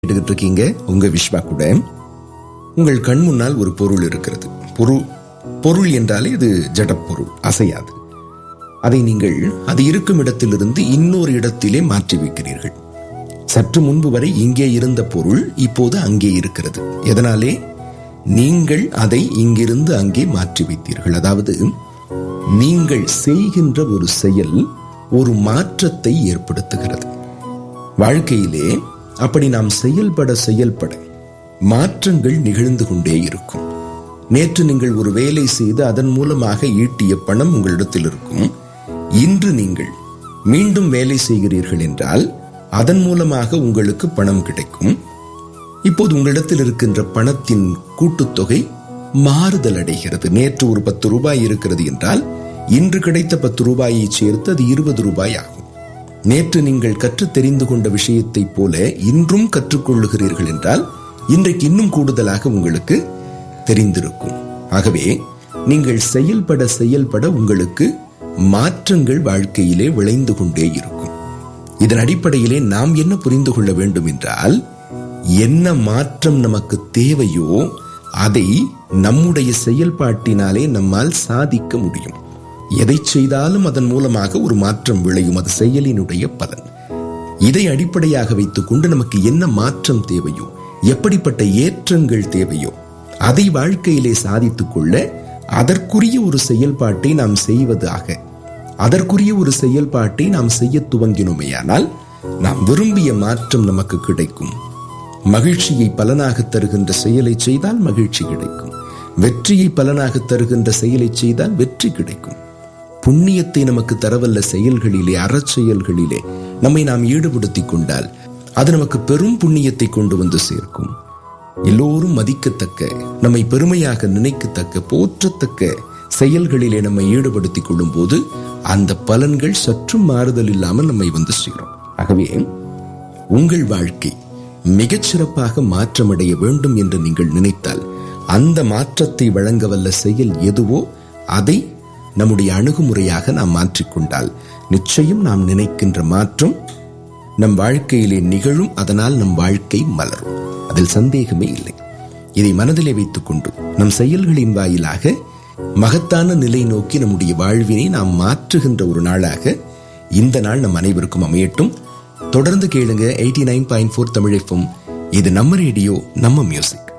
கேட்டுக்கிட்டு இருக்கீங்க உங்க விஸ்வா கூட உங்கள் கண் முன்னால் ஒரு பொருள் இருக்கிறது பொருள் பொருள் என்றாலே இது ஜடப்பொருள் அசையாது அதை நீங்கள் அது இருக்கும் இடத்திலிருந்து இன்னொரு இடத்திலே மாற்றி வைக்கிறீர்கள் சற்று முன்பு வரை இங்கே இருந்த பொருள் இப்போது அங்கே இருக்கிறது எதனாலே நீங்கள் அதை இங்கிருந்து அங்கே மாற்றி வைத்தீர்கள் அதாவது நீங்கள் செய்கின்ற ஒரு செயல் ஒரு மாற்றத்தை ஏற்படுத்துகிறது வாழ்க்கையிலே அப்படி நாம் செயல்பட செயல்பட மாற்றங்கள் நிகழ்ந்து கொண்டே இருக்கும் நேற்று நீங்கள் ஒரு வேலை செய்து அதன் மூலமாக ஈட்டிய பணம் உங்களிடத்தில் இருக்கும் இன்று நீங்கள் மீண்டும் வேலை செய்கிறீர்கள் என்றால் அதன் மூலமாக உங்களுக்கு பணம் கிடைக்கும் இப்போது உங்களிடத்தில் இருக்கின்ற பணத்தின் கூட்டுத்தொகை மாறுதல் அடைகிறது நேற்று ஒரு பத்து ரூபாய் இருக்கிறது என்றால் இன்று கிடைத்த பத்து ரூபாயை சேர்த்து அது இருபது ரூபாய் ஆகும் நேற்று நீங்கள் கற்று தெரிந்து கொண்ட விஷயத்தைப் போல இன்றும் கற்றுக்கொள்ளுகிறீர்கள் என்றால் இன்றைக்கு இன்னும் கூடுதலாக உங்களுக்கு தெரிந்திருக்கும் ஆகவே நீங்கள் செயல்பட செயல்பட உங்களுக்கு மாற்றங்கள் வாழ்க்கையிலே விளைந்து கொண்டே இருக்கும் இதன் அடிப்படையிலே நாம் என்ன புரிந்து கொள்ள வேண்டும் என்றால் என்ன மாற்றம் நமக்கு தேவையோ அதை நம்முடைய செயல்பாட்டினாலே நம்மால் சாதிக்க முடியும் எதை செய்தாலும் அதன் மூலமாக ஒரு மாற்றம் விளையும் அது செயலினுடைய பலன் இதை அடிப்படையாக வைத்துக் கொண்டு நமக்கு என்ன மாற்றம் தேவையோ எப்படிப்பட்ட ஏற்றங்கள் தேவையோ அதை வாழ்க்கையிலே சாதித்துக் கொள்ள அதற்குரிய ஒரு செயல்பாட்டை நாம் செய்வதாக அதற்குரிய ஒரு செயல்பாட்டை நாம் செய்ய துவங்கினோமேயானால் நாம் விரும்பிய மாற்றம் நமக்கு கிடைக்கும் மகிழ்ச்சியை பலனாக தருகின்ற செயலை செய்தால் மகிழ்ச்சி கிடைக்கும் வெற்றியை பலனாக தருகின்ற செயலை செய்தால் வெற்றி கிடைக்கும் புண்ணியத்தை நமக்கு தரவல்ல செயல்களிலே அறச்செயல்களிலே நம்மை நாம் ஈடுபடுத்திக் கொண்டால் அது நமக்கு பெரும் புண்ணியத்தை கொண்டு வந்து சேர்க்கும் எல்லோரும் மதிக்கத்தக்க நம்மை பெருமையாக நினைக்கத்தக்க போற்றத்தக்க செயல்களிலே நம்மை ஈடுபடுத்திக் கொள்ளும் போது அந்த பலன்கள் சற்றும் மாறுதல் இல்லாமல் நம்மை வந்து சேரும் ஆகவே உங்கள் வாழ்க்கை மிகச் சிறப்பாக மாற்றமடைய வேண்டும் என்று நீங்கள் நினைத்தால் அந்த மாற்றத்தை வழங்க வல்ல செயல் எதுவோ அதை நம்முடைய அணுகுமுறையாக நாம் மாற்றிக்கொண்டால் நிச்சயம் நாம் நினைக்கின்ற மாற்றம் நம் வாழ்க்கையிலே நிகழும் அதனால் நம் வாழ்க்கை மலரும் அதில் சந்தேகமே இல்லை இதை மனதிலே வைத்துக் கொண்டு நம் செயல்களின் வாயிலாக மகத்தான நிலை நோக்கி நம்முடைய வாழ்வினை நாம் மாற்றுகின்ற ஒரு நாளாக இந்த நாள் நம் அனைவருக்கும் அமையட்டும் தொடர்ந்து கேளுங்க eighty nine point four Tamil இது நம்ம ரேடியோ நம்ம மியூசிக்